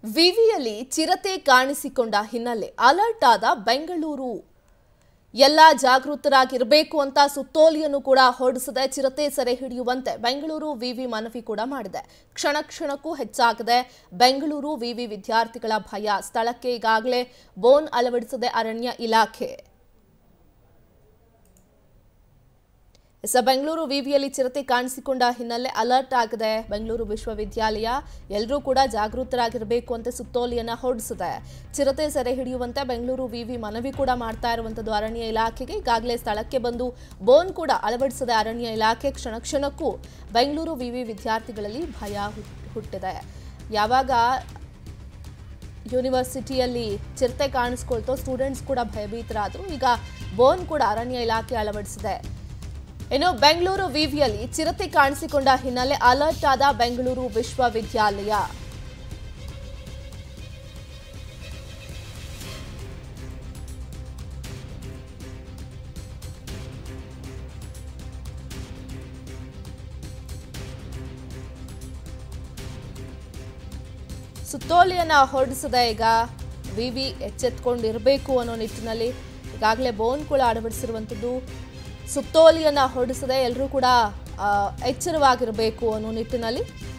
ವಿವಿಯಲ್ಲಿ ಚಿರತೆ ಕಾಣಿಸಿಕೊಂಡ ಹಿನ್ನೆಲೆ ಅಲರ್ಟ್ ಆದ ಬೆಂಗಳೂರು ಎಲ್ಲ ಜಾಗೃತರಾಗಿರಬೇಕು ಅಂತ ಸುತ್ತೋಲೆಯನ್ನು ಕೂಡ ಹೊರಡಿಸಿದೆ ಚಿರತೆ ಸೆರೆ ಹಿಡಿಯುವಂತೆ ಬೆಂಗಳೂರು ವಿವಿ ಮನವಿ ಕೂಡ ಮಾಡಿದೆ ಕ್ಷಣ ಕ್ಷಣಕ್ಕೂ ಹೆಚ್ಚಾಗಿದೆ ಬೆಂಗಳೂರು ವಿವಿ ವಿದ್ಯಾರ್ಥಿಗಳ ಭಯ ಸ್ಥಳಕ್ಕೆ ಈಗಾಗಲೇ ಬೋನ್ ಅಳವಡಿಸಿದೆ ಅರಣ್ಯ ಇಲಾಖೆ ಎಸ್ ಬೆಂಗಳೂರು ವಿವಿಯಲ್ಲಿ ಚಿರತೆ ಕಾಣಿಸಿಕೊಂಡ ಹಿನ್ನೆಲೆ ಅಲರ್ಟ್ ಆಗಿದೆ ಬೆಂಗಳೂರು ವಿಶ್ವವಿದ್ಯಾಲಯ ಎಲ್ಲರೂ ಕೂಡ ಜಾಗೃತರಾಗಿರಬೇಕು ಅಂತ ಸುತ್ತೋಲೆಯನ್ನ ಹೊರಡಿಸಿದೆ ಚಿರತೆ ಸೆರೆ ಹಿಡಿಯುವಂತೆ ಬೆಂಗಳೂರು ವಿವಿ ಮನವಿ ಕೂಡ ಮಾಡ್ತಾ ಇರುವಂತದ್ದು ಅರಣ್ಯ ಇಲಾಖೆಗೆ ಈಗಾಗಲೇ ಸ್ಥಳಕ್ಕೆ ಬಂದು ಬೋನ್ ಕೂಡ ಅಳವಡಿಸಿದೆ ಅರಣ್ಯ ಇಲಾಖೆ ಕ್ಷಣ ಕ್ಷಣಕ್ಕೂ ಬೆಂಗಳೂರು ವಿವಿ ವಿದ್ಯಾರ್ಥಿಗಳಲ್ಲಿ ಭಯ ಹುಟ್- ಹುಟ್ಟಿದೆ ಯಾವಾಗ ಯೂನಿವರ್ಸಿಟಿಯಲ್ಲಿ ಚಿರತೆ ಕಾಣಿಸ್ಕೊಳ್ತೋ ಸ್ಟೂಡೆಂಟ್ಸ್ ಕೂಡ ಭಯಭೀತರಾದರು ಈಗ ಬೋನ್ ಕೂಡ ಅರಣ್ಯ ಇಲಾಖೆ ಅಳವಡಿಸಿದೆ ಇನ್ನು ಬೆಂಗಳೂರು ವಿವಿಯಲ್ಲಿ ಚಿರತೆ ಕಾಣಿಸಿಕೊಂಡ ಹಿನ್ನೆಲೆ ಅಲರ್ಟ್ ಆದ ಬೆಂಗಳೂರು ವಿಶ್ವವಿದ್ಯಾಲಯ ಸುತ್ತೋಲೆಯನ್ನ ಹೊರಡಿಸಿದೆ ಈಗ ವಿವಿ ಎಚ್ಚೆತ್ಕೊಂಡಿರಬೇಕು ಅನ್ನೋ ನಿಟ್ಟಿನಲ್ಲಿ ಈಗಾಗಲೇ ಬೋನ್ ಕೂಡ ಅಳವಡಿಸಿರುವಂಥದ್ದು ಸುತ್ತೋಲೆಯನ್ನ ಹೊರಡಿಸದೆ ಎಲ್ಲರೂ ಕೂಡ ಆ, ಎಚ್ಚರವಾಗಿರಬೇಕು ಅನ್ನೋ ನಿಟ್ಟಿನಲ್ಲಿ